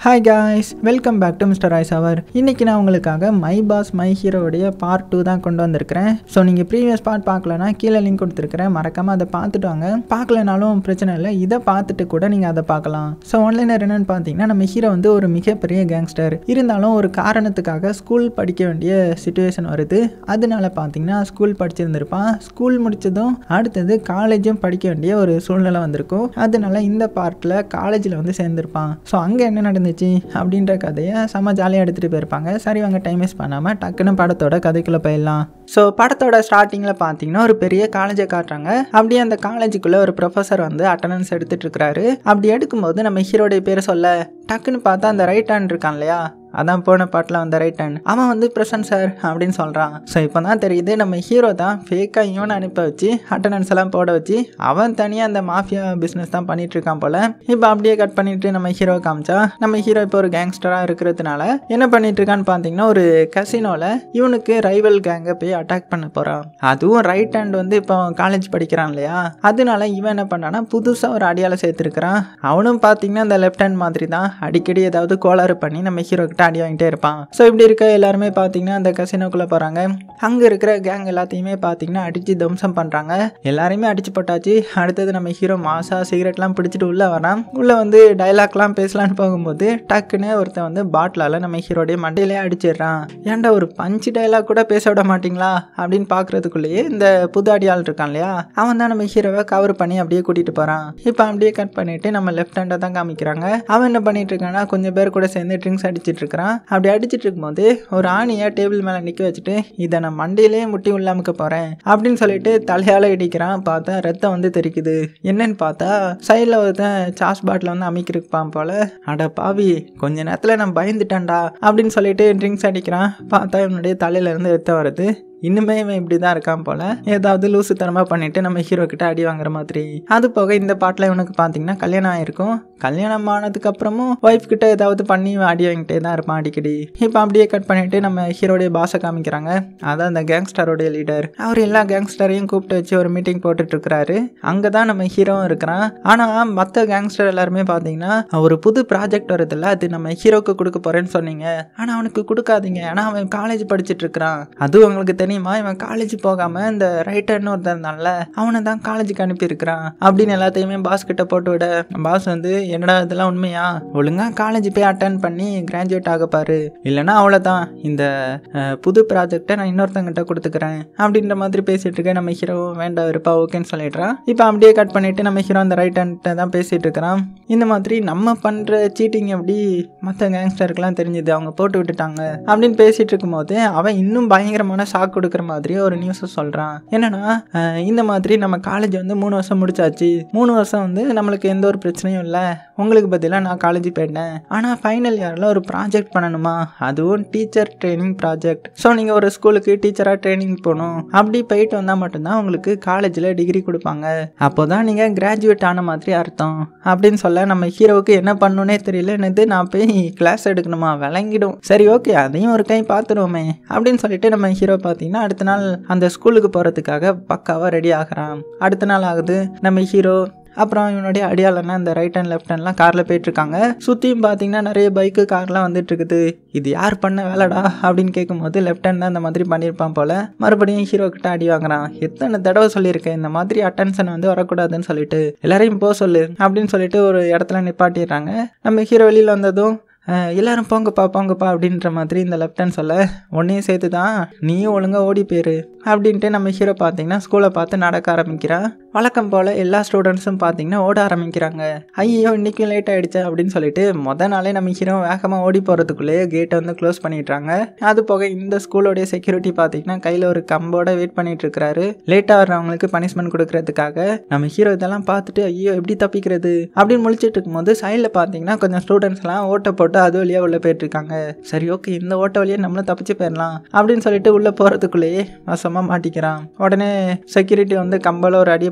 hi guys welcome back to mister Royce அவர் இன்னைக்கு நான் உங்களுக்காக மை பாஸ் மை ஹீரோவுடைய பார்ட் டூ தான் கொண்டு வந்திருக்கிறேன் ஸோ நீங்கள் ப்ரீவியஸ் பார்ட் பார்க்கலனா கீழே லிங்க் கொடுத்துருக்கிறேன் மறக்காமல் அதை பார்த்துட்டு வாங்க பார்க்கலனாலும் பிரச்சனை இல்லை இதை பார்த்துட்டு கூட நீங்கள் அதை பார்க்கலாம் ஸோ ஆன்லைனர் என்னென்னு பார்த்தீங்கன்னா நம்ம ஹீரோ வந்து ஒரு மிகப்பெரிய கேங்ஸ்டர் இருந்தாலும் ஒரு காரணத்துக்காக ஸ்கூல் படிக்க வேண்டிய சுச்சுவேஷன் வருது அதனால பார்த்தீங்கன்னா ஸ்கூல் படிச்சிருந்திருப்பான் ஸ்கூல் முடிச்சதும் அடுத்தது காலேஜும் படிக்க வேண்டிய ஒரு சூழ்நிலை வந்திருக்கும் அதனால இந்த பார்ட்டில் காலேஜில் வந்து சேர்ந்திருப்பான் ஸோ அங்கே என்ன நடந்துச்சு அப்படின்ற கதையை செம்ம ஜாலியாக எடுத்துகிட்டு போயிருப்பாங்க சரி வாங்க டைம் வேஸ்ட் பண்ணாமல் டக்குன்னு படத்தோட கதைக்குள்ளே போயிடலாம் ஸோ படத்தோட ஸ்டார்டிங்கில் பார்த்தீங்கன்னா ஒரு பெரிய காலேஜை காட்டுறாங்க அப்படியே அந்த காலேஜுக்குள்ளே ஒரு ப்ரொஃபஸர் வந்து அட்டண்டன்ஸ் எடுத்துட்டு இருக்கிறாரு அப்படி எடுக்கும்போது நம்ம ஹீரோடைய பேரை சொல்ல டக்குன்னு பார்த்தா அந்த ரைட் ஹேண்ட் இருக்கான் இல்லையா அதான் போன பாட்டில் வந்த ரைட் ஹேண்ட் அவன் வந்து பிரசன்ட் சார் அப்படின்னு சொல்கிறான் ஸோ இப்போ தான் தெரியுது நம்ம ஹீரோ தான் ஃபேக்காக இவனை அனுப்ப வச்சு அட்டண்டன்ஸ் எல்லாம் போட வச்சு அவன் தனியாக அந்த மாஃபியா பிஸ்னஸ் தான் பண்ணிட்டு இருக்கான் போல இப்போ அப்படியே கட் பண்ணிட்டு நம்ம ஹீரோ காமிச்சா நம்ம ஹீரோ இப்போ ஒரு கேங்ஸ்டராக இருக்கிறதுனால என்ன பண்ணிட்டு இருக்கான்னு பார்த்தீங்கன்னா ஒரு கசினோவில் இவனுக்கு ரைவல் கேங்கை போய் அட்டாக் பண்ண போகிறான் அதுவும் ரைட் ஹேண்ட் வந்து இப்போ காலேஜ் படிக்கிறான் இல்லையா அதனால இவன் என்ன பண்ணான்னா புதுசாக ஒரு அடியால சேர்த்துருக்கிறான் அவனும் பார்த்தீங்கன்னா அந்த லெஃப்ட் ஹேண்ட் மாதிரி தான் அடிக்கடி ஏதாவது கோளாறு பண்ணி நம்ம ஹீரோ கிட்ட அடி வாங்கிட்டே இருப்பான் ஸோ இப்படி இருக்க எல்லாருமே பார்த்தீங்கன்னா அந்த கசினோக்குள்ளே போகிறாங்க அங்கே இருக்கிற கேங் எல்லாத்தையுமே பார்த்தீங்கன்னா அடித்து தம்சம் பண்ணுறாங்க எல்லாரையுமே அடிச்சு போட்டாச்சு அடுத்தது நம்ம ஹீரோ மாசா சிகரெட்லாம் பிடிச்சிட்டு உள்ளே வரான் உள்ளே வந்து டைலாக்லாம் பேசலான்னு போகும்போது டக்குன்னு ஒருத்தன் வந்து பாட்டிலால் நம்ம ஹீரோடைய மண்டையிலே அடிச்சிடுறான் ஏன்டா ஒரு பஞ்சு டைலாக் கூட பேச விட மாட்டீங்களா அப்படின்னு பார்க்குறதுக்குள்ளேயே இந்த புது அடியாள் இருக்கான் இல்லையா அவன் தான் நம்ம ஹீரோவை கவர் பண்ணி அப்படியே கூட்டிகிட்டு போகிறான் இப்போ அப்படியே கட் பண்ணிவிட்டு நம்ம லெஃப்ட் ஹேண்டை தான் காமிக்கிறாங்க அவன் என்ன பண்ணிட்டு இருக்கான்னா கொஞ்சம் பேர் கூட சேர்ந்து ட்ரிங்க்ஸ் அடிச்சிட்டு இருக்கிறான் அப்படி அடிச்சிட்டு இருக்கும்போது ஒரு ஆணியை டேபிள் மேலே நிற்க வச்சுட்டு இதை நான் மண்டையிலே முட்டி உள்ளாமுக்க போகிறேன் அப்படின்னு சொல்லிட்டு தலையால் இடிக்கிறான் பார்த்தா ரத்தம் வந்து தெரிக்குது என்னன்னு பார்த்தா சைடில் ஒருத்தன் சாஸ் பாட்டில் வந்து அமைக்கிருப்பான் போல அட பாவி கொஞ்ச நேரத்தில் நான் பயந்துட்டேன்டா அப்படின்னு சொல்லிட்டு ட்ரிங்க்ஸ் அடிக்கிறான் பார்த்தா இவனுடைய தலையிலேருந்து ரத்தம் வருது இன்னுமே இவன் இப்படி தான் இருக்கான் போல ஏதாவது லூசுத்தனமாக பண்ணிட்டு நம்ம ஹீரோ கிட்ட அடி வாங்குற மாதிரி அது போக இந்த பாட்டில் இவனுக்கு பார்த்தீங்கன்னா கல்யாணம் ஆயிருக்கும் கல்யாணம் ஆனதுக்கு அப்புறமும் ஒய்ஃப் கிட்ட ஏதாவது பண்ணி இவன் அடி வாங்கிட்டே தான் இருப்பான் அடிக்கடி இப்போ அப்படியே கட் பண்ணிட்டு நம்ம ஹீரோடைய பாஸை காமிக்கிறாங்க அதான் அந்த கேங்ஸ்டரோடைய லீடர் அவர் எல்லா கேங்ஸ்டரையும் கூப்பிட்டு வச்சு ஒரு மீட்டிங் போட்டுட்டு இருக்கிறாரு அங்கே தான் நம்ம ஹீரோவும் இருக்கிறான் ஆனால் மற்ற கேங்ஸ்டர் எல்லாருமே பார்த்தீங்கன்னா ஒரு புது ப்ராஜெக்ட் வருதுல்ல அது நம்ம ஹீரோக்கு கொடுக்க போறேன்னு சொன்னீங்க ஆனால் அவனுக்கு கொடுக்காதீங்க ஏன்னா அவன் காலேஜ் படிச்சுட்டு இருக்கிறான் அது உங்களுக்கு தெரியுமா இவன் காலேஜ் போகாம இந்த ரைட்டர்னு ஒருத்தர் இருந்தான்ல அவனை தான் காலேஜுக்கு அனுப்பியிருக்கிறான் அப்படின்னு எல்லாத்தையுமே பாஸ் கிட்ட போட்டு விட பாஸ் வந்து என்னடா இதெல்லாம் உண்மையா ஒழுங்கா காலேஜ் போய் அட்டன் பண்ணி கிராஜுவேட் ஆக பாரு இல்லைன்னா அவ்வளோதான் இந்த அஹ், புது ப்ராஜெக்டை நான் இன்னொருத்தங்கிட்ட கொடுத்துக்கிறேன் அப்படின்ற மாதிரி பேசிட்டு இருக்கேன் நம்ம ஹீரோ வேண்டாம் இருப்பா ஓகேன்னு சொல்லிடுறான் இப்போ அப்படியே கட் பண்ணிட்டு நம்ம ஹீரோ அந்த ரைட் ஹேண்ட்டை தான் பேசிட்டு இருக்கிறான் இந்த மாதிரி நம்ம பண்ற சீட்டிங் எப்படி மற்ற கேங்ஸ்டருக்குலாம் தெரிஞ்சுது அவங்க போட்டு விட்டுட்டாங்க அப்படின்னு பேசிட்டு இருக்கும்போது அவன் இன்னும் பயங்கரமான ஷாக் கொடுக்குற மாதிரி ஒரு நியூஸை சொல்கிறான் என்னன்னா அஹ், இந்த மாதிரி நம்ம காலேஜ் வந்து மூணு வருஷம் முடிச்சாச்சு மூணு வருஷம் வந்து நம்மளுக்கு எந்த ஒரு பிரச்சனையும் இல்லை உங்களுக்கு பதிலாக நான் காலேஜ் போயிட்டேன் ஆனால் ஃபைனல் இயரில் ஒரு ப்ராஜெக்ட் பண்ணணுமா அதுவும் டீச்சர் ட்ரைனிங் ப்ராஜெக்ட் ஸோ நீங்கள் ஒரு ஸ்கூலுக்கு டீச்சராக ட்ரைனிங் போகணும் அப்படி போயிட்டு வந்தால் மட்டும்தான் உங்களுக்கு காலேஜில் டிகிரி கொடுப்பாங்க அப்போ தான் நீங்கள் கிராஜுவேட் ஆன மாதிரி அர்த்தம் அப்படின்னு சொல்ல நம்ம ஹீரோவுக்கு என்ன பண்ணணுன்னே தெரியல என்னது நான் போய் கிளாஸ் எடுக்கணுமா விளங்கிடும் சரி ஓகே அதையும் ஒரு கை பார்த்துருவோமே அப்படின்னு சொல்லிட்டு நம்ம ஹீரோ பார்த்தீங்கன்னா அடுத்த நாள் அந்த ஸ்கூலுக்கு போகிறதுக்காக பக்காவாக ரெடி ஆகிறான் அடுத்த நாள் ஆகுது நம்ம ஹீரோ அப்புறம் இவனுடைய அடியாளன்னா இந்த ரைட் ஹேண்ட் லெஃப்ட் ஹேண்ட்லாம் காரில் போயிட்டுருக்காங்க சுற்றியும் பார்த்தீங்கன்னா நிறைய பைக்கு கார்லாம் வந்துட்டு இருக்குது இது யார் பண்ண வேலைடா அப்படின்னு கேட்கும்போது லெஃப்ட் ஹேண்ட் தான் இந்த மாதிரி பண்ணியிருப்பான் போல மறுபடியும் ஹீரோ கிட்ட அடி வாங்குறான் எத்தனை தடவை சொல்லியிருக்கேன் இந்த மாதிரி அட்டென்ஷன் வந்து வரக்கூடாதுன்னு சொல்லிட்டு எல்லாரையும் போக சொல்லு அப்படின்னு சொல்லிட்டு ஒரு இடத்துல நிப்பாட்டிடுறாங்க நம்ம ஹீரோ வெளியில் வந்ததும் அஹ் எல்லாரும் போங்கப்பா போங்கப்பா அப்படின்ற மாதிரி இந்த லெஃப்ட் ஹேண்ட் சொல்ல உன்னையும் சேர்த்து தான் நீயும் ஒழுங்காக ஓடி போயிரு அப்படின்ட்டு நம்ம ஹீரோ பார்த்தீங்கன்னா ஸ்கூலை பார்த்து நடக்க ஆரம்பிக்கிறான் வழக்கம் போல் எல்லா ஸ்டூடெண்ட்ஸும் பார்த்தீங்கன்னா ஓட ஆரம்பிக்கிறாங்க ஐயோ இன்றைக்கும் லேட் ஆகிடுச்சு அப்படின்னு சொல்லிட்டு முத நாளே நம்ம ஹீரோ வேகமாக ஓடி போகிறதுக்குள்ளேயே கேட்டை வந்து க்ளோஸ் பண்ணிடுறாங்க அது போக இந்த ஸ்கூலோடைய செக்யூரிட்டி பார்த்தீங்கன்னா கையில் ஒரு கம்போட வெயிட் பண்ணிட்டு இருக்கிறாரு லேட்டாக வர்றவங்களுக்கு பனிஷ்மெண்ட் கொடுக்கறதுக்காக நம்ம ஹீரோ இதெல்லாம் பார்த்துட்டு ஐயோ எப்படி தப்பிக்கிறது அப்படின்னு முழிச்சிட்டு இருக்கும்போது சைடில் பார்த்தீங்கன்னா கொஞ்சம் ஸ்டூடெண்ட்ஸ்லாம் ஓட்டை போட்டு அது வழியாக உள்ளே போயிட்டு இருக்காங்க சரி ஓகே இந்த ஓட்ட வழியாக நம்மளும் தப்பிச்சு போயிடலாம் அப்படின்னு சொல்லிட்டு உள்ளே போகிறதுக்குள்ளேயே வசமாக மாட்டிக்கிறான் உடனே செக்யூரிட்டி வந்து கம்பல ஒரு அடியை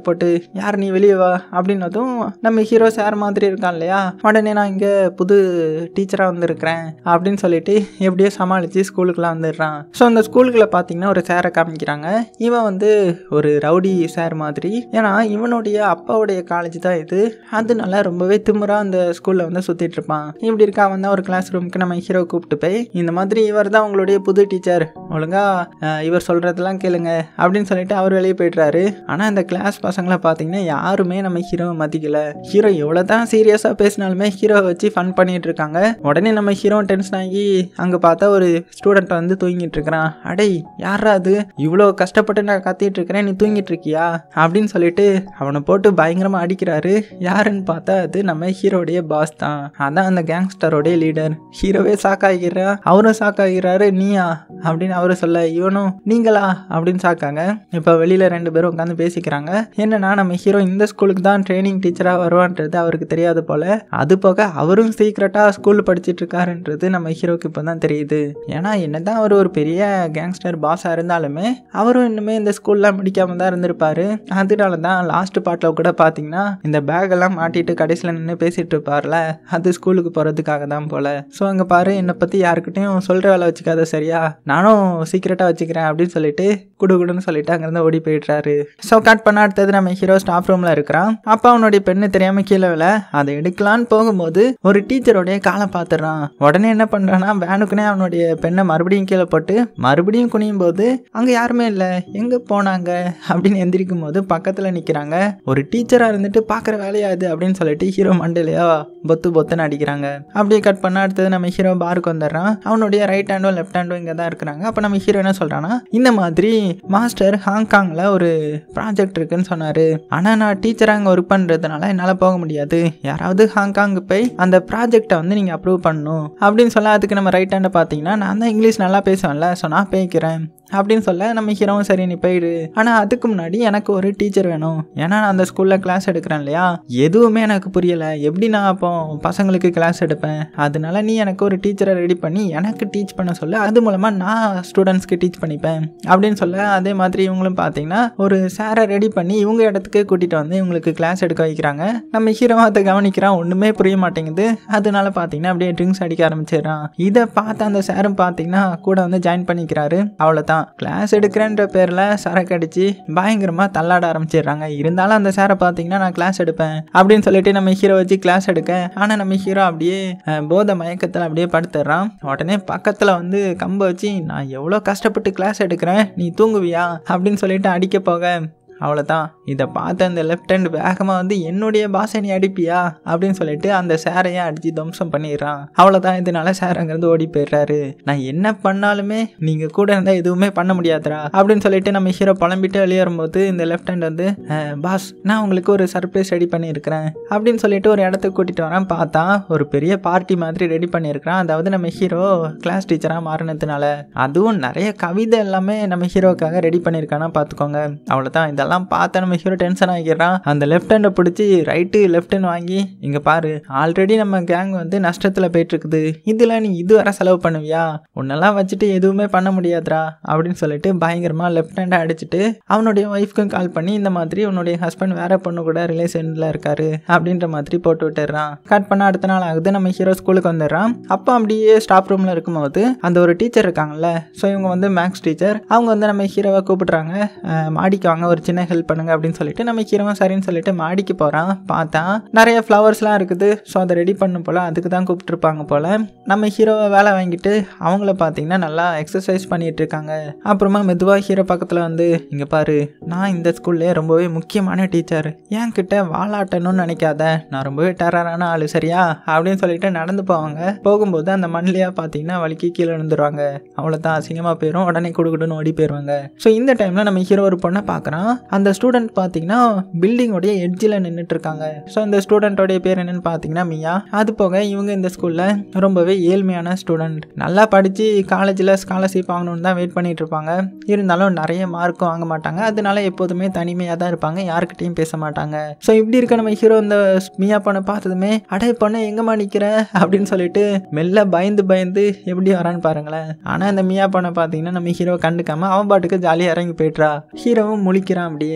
போட்டு யார் நீ வெளியே வா அப்படின்னதும் நம்ம ஹீரோ சார் மாதிரி இருக்கான் இல்லையா உடனே நான் இங்கே புது டீச்சராக வந்திருக்கிறேன் அப்படின்னு சொல்லிட்டு எப்படியோ சமாளித்து ஸ்கூலுக்குலாம் வந்துடுறான் ஸோ அந்த ஸ்கூலுக்குள்ள பார்த்தீங்கன்னா ஒரு சாரை காமிக்கிறாங்க இவன் வந்து ஒரு ரவுடி சார் மாதிரி ஏன்னா இவனுடைய அப்பாவுடைய காலேஜ் தான் இது அதனால ரொம்பவே திமிரா அந்த ஸ்கூலில் வந்து சுற்றிட்டு இருப்பான் இப்படி இருக்கா அவன் தான் ஒரு கிளாஸ் ரூமுக்கு நம்ம ஹீரோ கூப்பிட்டு போய் இந்த மாதிரி இவர் தான் உங்களுடைய புது டீச்சர் ஒழுங்கா அஹ், இவர் சொல்கிறதெல்லாம் கேளுங்க அப்படின்னு சொல்லிட்டு அவர் வெளியே போயிடுறாரு ஆனால் இந்த கிளாஸ் பசங்களை பார்த்தீங்கன்னா யாருமே நம்ம ஹீரோவை மதிக்கல ஹீரோ எவ்வளோ தான் சீரியஸாக பேசினாலுமே ஹீரோவை வச்சு ஃபன் பண்ணிட்டு இருக்காங்க உடனே நம்ம ஹீரோ டென்ஷன் ஆகி அங்கே பார்த்தா ஒரு ஸ்டூடெண்ட் வந்து தூங்கிட்டு இருக்கிறான் அடே யாரா அது இவ்வளோ கஷ்டப்பட்டு நான் கத்திட்டு இருக்கிறேன் நீ தூங்கிட்டு இருக்கியா அப்படின்னு சொல்லிட்டு அவனை போட்டு பயங்கரமாக அடிக்கிறாரு யாருன்னு பார்த்தா அது நம்ம ஹீரோடைய பாஸ் தான் அதான் அந்த கேங்ஸ்டரோடைய லீடர் ஹீரோவே சாக்காகிறா அவரும் சாக்காகிறாரு நீயா அப்படின்னு அவரு சொல்ல இவனும் நீங்களா அப்படின்னு சாக்காங்க இப்போ வெளியில ரெண்டு பேரும் உட்காந்து பேசிக்கிறாங்க என்னன்னா நம்ம ஹீரோ இந்த ஸ்கூலுக்கு தான் ட்ரைனிங் டீச்சராக வருவான்றது அவருக்கு தெரியாது போல அது போக அவரும் சீக்கிரட்டாக ஸ்கூல் படிச்சிட்டு இருக்காருன்றது நம்ம ஹீரோக்கு இப்போ தான் தெரியுது ஏன்னா என்னதான் அவர் ஒரு பெரிய கேங்ஸ்டர் பாஸாக இருந்தாலுமே அவரும் இன்னுமே இந்த ஸ்கூல்லாம் முடிக்காம தான் இருந்திருப்பாரு அதனால தான் லாஸ்ட் பார்ட்டில் கூட பார்த்தீங்கன்னா இந்த பேக் எல்லாம் மாட்டிட்டு கடைசியில் நின்று பேசிட்டு இருப்பார்ல அது ஸ்கூலுக்கு போகிறதுக்காக தான் போல ஸோ அங்கே பாரு என்னை பற்றி யாருக்கிட்டையும் சொல்கிற வேலை வச்சுக்காத சரியா நானும் சீக்கிரட்டாக வச்சுக்கிறேன் அப்படின்னு சொல்லிட்டு குடு குடுன்னு சொல்லிட்டு அங்கேருந்து ஓடி போயிடுறாரு ஸோ கட் பண்ண அடுத்தது நம்ம ஹீரோ ஸ்டாஃப் ரூமில் இருக்கிறான் அப்போ அவனுடைய பெண்ணு தெரியாமல் கீழே விழ அதை எடுக்கலான்னு போகும்போது ஒரு டீச்சருடைய காலை பார்த்துடுறான் உடனே என்ன பண்ணுறான்னா வேனுக்குனே அவனுடைய பெண்ணை மறுபடியும் கீழே போட்டு மறுபடியும் குனியும் போது அங்கே யாருமே இல்லை எங்கே போனாங்க அப்படின்னு எந்திரிக்கும் போது பக்கத்தில் நிற்கிறாங்க ஒரு டீச்சராக இருந்துட்டு பார்க்குற வேலையா இது அப்படின்னு சொல்லிட்டு ஹீரோ மண்டையிலையா பொத்து பொத்துன்னு அடிக்கிறாங்க அப்படியே கட் பண்ண அடுத்தது நம்ம ஹீரோ பாருக்கு வந்துடுறான் அவனுடைய ரைட் ஹேண்டும் லெஃப்ட் ஹேண்டும் இங்கே தான் இருக்கிறாங்க அப்போ நம்ம ஹீரோ என்ன சொல்கிறான்னா இந்த மாதிரி மாஸ்டர் ஹாங்காங்கில் ஒரு ப்ராஜெக்ட் இருக்குன்னு சொன்னார் ஆனால் நான் டீச்சராக அங்கே ஒர்க் பண்ணுறதுனால என்னால் போக முடியாது யாராவது ஹாங்காங்கு போய் அந்த ப்ராஜெக்டை வந்து நீங்கள் அப்ரூவ் பண்ணணும் அப்படின்னு சொல்ல அதுக்கு நம்ம ரைட் ஹேண்டை பார்த்தீங்கன்னா நான் தான் இங்கிலீஷ் நல்லா பேசுவேன்ல ஸோ நான் போய்க்கிறேன் அப்படின்னு சொல்ல நம்ம ஹீரோவும் சரி நீ போயிடு ஆனால் அதுக்கு முன்னாடி எனக்கு ஒரு டீச்சர் வேணும் ஏன்னா நான் அந்த ஸ்கூலில் கிளாஸ் எடுக்கிறேன் இல்லையா எதுவுமே எனக்கு புரியலை எப்படி நான் அப்போ பசங்களுக்கு கிளாஸ் எடுப்பேன் அதனால நீ எனக்கு ஒரு டீச்சரை ரெடி பண்ணி எனக்கு டீச் பண்ண சொல்ல அது மூலமாக நான் ஸ்டூடெண்ட்ஸ்க்கு டீச் பண்ணிப்பேன் அப்படின்னு சொல்ல அதே மாதிரி இவங்களும் பார்த்தீங்கன்னா ஒரு சாரை ரெடி பண்ணி இவங்க இடத்துக்கு கூட்டிகிட்டு வந்து இவங்களுக்கு கிளாஸ் எடுக்க வைக்கிறாங்க நம்ம ஹீரோ அதை கவனிக்கிறான் ஒன்றுமே புரிய மாட்டேங்குது அதனால பார்த்தீங்கன்னா அப்படியே ட்ரிங்க்ஸ் அடிக்க ஆரம்பிச்சிடுறான் இதை பார்த்து அந்த சாரும் பார்த்தீங்கன்னா கூட வந்து ஜாயின் பண்ணிக்கிறாரு அவ்வளோதான் கிளாஸ் எடுக்கிறேன்ற பேரில் சரக்கு அடித்து பயங்கரமாக தள்ளாட ஆரம்பிச்சிடுறாங்க இருந்தாலும் அந்த சாரை பார்த்தீங்கன்னா நான் கிளாஸ் எடுப்பேன் அப்படின்னு சொல்லிட்டு நம்ம ஹீரோ வச்சு கிளாஸ் எடுக்க ஆனால் நம்ம ஹீரோ அப்படியே அஹ், போதை மயக்கத்தில் அப்படியே படுத்துடுறான் உடனே பக்கத்தில் வந்து கம்பை வச்சு நான் எவ்வளோ கஷ்டப்பட்டு கிளாஸ் எடுக்கிறேன் நீ தூங்குவியா அப்படின்னு சொல்லிட்டு அடிக்க போக அவ்வளோதான் இதை பார்த்து அந்த லெஃப்ட் ஹேண்ட் வேகமாக வந்து என்னுடைய பாசை நீ அடிப்பியா அப்படின்னு சொல்லிட்டு அந்த சேரையே அடித்து துவம்சம் பண்ணிடுறான் அவ்வளோதான் இதனால சார் அங்கேருந்து ஓடி போயிடுறாரு நான் என்ன பண்ணாலுமே நீங்கள் கூட இருந்தால் எதுவுமே பண்ண முடியாதுடா அப்படின்னு சொல்லிட்டு நம்ம ஹீரோ புலம்பிட்டு வெளியே வரும்போது இந்த லெஃப்ட் ஹேண்ட் வந்து பாஸ் நான் உங்களுக்கு ஒரு சர்ப்ரைஸ் ரெடி பண்ணியிருக்கிறேன் அப்படின்னு சொல்லிட்டு ஒரு இடத்துக்கு கூட்டிகிட்டு வரேன் பார்த்தா ஒரு பெரிய பார்ட்டி மாதிரி ரெடி பண்ணியிருக்கிறான் அதாவது நம்ம ஹீரோ கிளாஸ் டீச்சராக மாறினதுனால அதுவும் நிறைய கவிதை எல்லாமே நம்ம ஹீரோக்காக ரெடி பண்ணியிருக்கானா பார்த்துக்கோங்க அவ்வளோதான் இதெல்லாம் பார்த்தா நம்ம ஹீரோ டென்ஷன் ஆகிடுறான் அந்த லெஃப்ட் ஹேண்டை பிடிச்சி ரைட்டு லெஃப்ட்னு வாங்கி இங்கே பாரு ஆல்ரெடி நம்ம கேங் வந்து நஷ்டத்தில் போயிட்டு இருக்குது இதில் நீ இது வர செலவு பண்ணுவியா உன்னெல்லாம் வச்சுட்டு எதுவுமே பண்ண முடியாதுடா அப்படின்னு சொல்லிட்டு பயங்கரமாக லெஃப்ட் ஹேண்டை அடிச்சுட்டு அவனுடைய ஒய்ஃப்க்கும் கால் பண்ணி இந்த மாதிரி உன்னுடைய ஹஸ்பண்ட் வேற பொண்ணு கூட ரிலேஷனில் இருக்காரு அப்படின்ற மாதிரி போட்டு விட்டுறான் கட் பண்ண அடுத்த நாள் ஆகுது நம்ம ஹீரோ ஸ்கூலுக்கு வந்துடுறான் அப்போ அப்படியே ஸ்டாஃப் ரூமில் இருக்கும்போது அந்த ஒரு டீச்சர் இருக்காங்கல்ல ஸோ இவங்க வந்து மேக்ஸ் டீச்சர் அவங்க வந்து நம்ம ஹீரோவை கூப்பிடுறாங்க அஹ், மாடிக்கு வாங்க ஒரு சின்ன ஹெல்ப் பண்ணுங்க அப்படின்னு சொல்லிட்டு நம்ம ஹீரோவும் சரின்னு சொல்லிட்டு மாடிக்கு போகிறான் பார்த்தா நிறைய ஃப்ளவர்ஸ்லாம் இருக்குது ஸோ அதை ரெடி பண்ணும் போல் அதுக்கு தான் கூப்பிட்டுருப்பாங்க போல் நம்ம ஹீரோவை வேலை வாங்கிட்டு அவங்கள பார்த்தீங்கன்னா நல்லா எக்ஸசைஸ் பண்ணிட்டு இருக்காங்க அப்புறமா மெதுவாக ஹீரோ பக்கத்தில் வந்து இங்கே பாரு நான் இந்த ஸ்கூல்லே ரொம்பவே முக்கியமான டீச்சர் என் கிட்ட வாலாட்டணும்னு நினைக்காத நான் ரொம்பவே டெரரான ஆள் சரியா அப்படின்னு சொல்லிட்டு நடந்து போவாங்க போகும்போது அந்த மண்ணிலையா பார்த்தீங்கன்னா வலிக்கு கீழே விழுந்துருவாங்க அவ்வளோதான் அசிங்கமாக போயிடும் உடனே குடுக்குடுன்னு ஓடி போயிடுவாங்க ஸோ இந்த டைமில் நம்ம ஹீரோ ஒரு பொண்ணை பார்க்குறான் அந்த ஸ்டூடெண்ட் பார்த்தீங்கன்னா பில்டிங்கோடைய எட்ஜில் நின்றுட்டு இருக்காங்க ஸோ இந்த ஸ்டூடெண்ட்டோடைய பேர் என்னன்னு பார்த்தீங்கன்னா மியா அது போக இவங்க இந்த ஸ்கூலில் ரொம்பவே ஏழ்மையான ஸ்டூடெண்ட் நல்லா படித்து காலேஜில் ஸ்காலர்ஷிப் வாங்கணும்னு தான் வெயிட் பண்ணிட்டு இருப்பாங்க இருந்தாலும் நிறைய மார்க்கும் வாங்க மாட்டாங்க அதனால எப்போதுமே தனிமையாக தான் இருப்பாங்க யாருக்கிட்டையும் பேச மாட்டாங்க ஸோ இப்படி இருக்க நம்ம ஹீரோ இந்த மியா பொண்ணை பார்த்ததுமே அடே பொண்ணு எங்கம்மா நிற்கிற அப்படின்னு சொல்லிட்டு மெல்ல பயந்து பயந்து எப்படி வரான்னு பாருங்களேன் ஆனால் இந்த மியா பொண்ணை பார்த்தீங்கன்னா நம்ம ஹீரோ கண்டுக்காம அவன் பாட்டுக்கு ஜாலியாக இறங்கி போயிட்டுறா ஹீரோவும் முழிக்கிறான் அப்படியே கட்